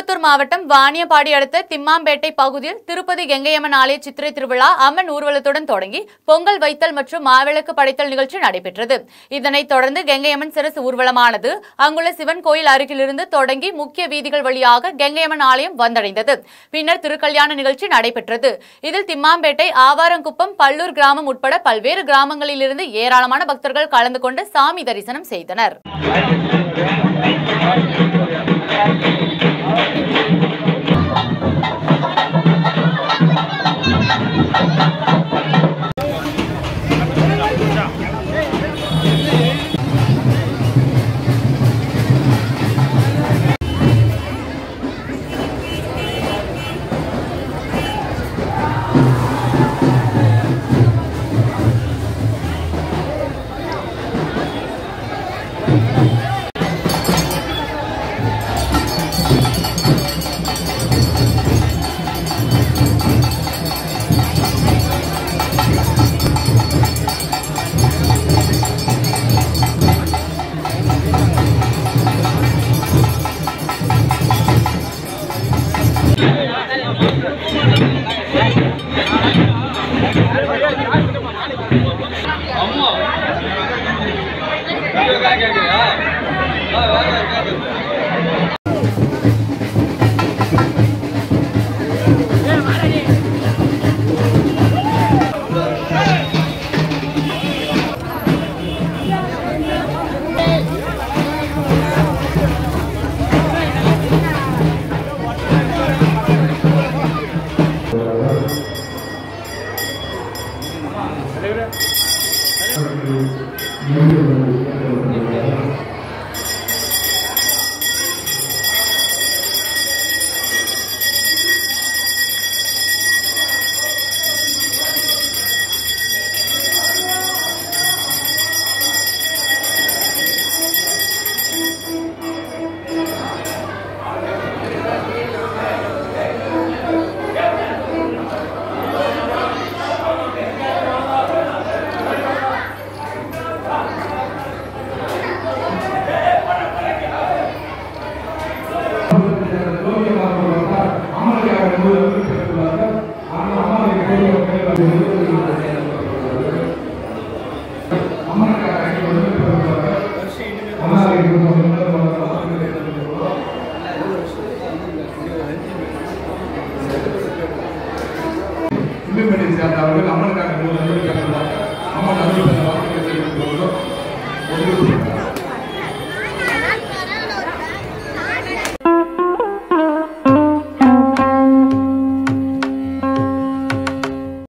திருப்பத்தூர் மாவட்டம் வாணியம்பாடி அடுத்த திம்மாம்பேட்டை பகுதியில் திருப்பதி கெங்கையம்மன் ஆலய சித்திரை திருவிழா அம்மன் ஊர்வலத்துடன் தொடங்கி பொங்கல் வைத்தல் மற்றும் மாவிளக்கு படைத்தல் நிகழ்ச்சி நடைபெற்றது இதனைத் தொடர்ந்து கெங்கையம்மன் சிறசு ஊர்வலமானது அங்குள்ள சிவன் கோயில் அருகிலிருந்து தொடங்கி முக்கிய வீதிகள் வழியாக கெங்கையம்மன் ஆலயம் வந்தடைந்தது பின்னர் திருக்கல்யாண நிகழ்ச்சி நடைபெற்றது இதில் திம்மாம்பேட்டை ஆவாரங்குப்பம் பல்லூர் கிராமம் உட்பட பல்வேறு கிராமங்களிலிருந்து ஏராளமான பக்தர்கள் கலந்து கொண்டு சாமி தரிசனம் செய்தனர் அம்மா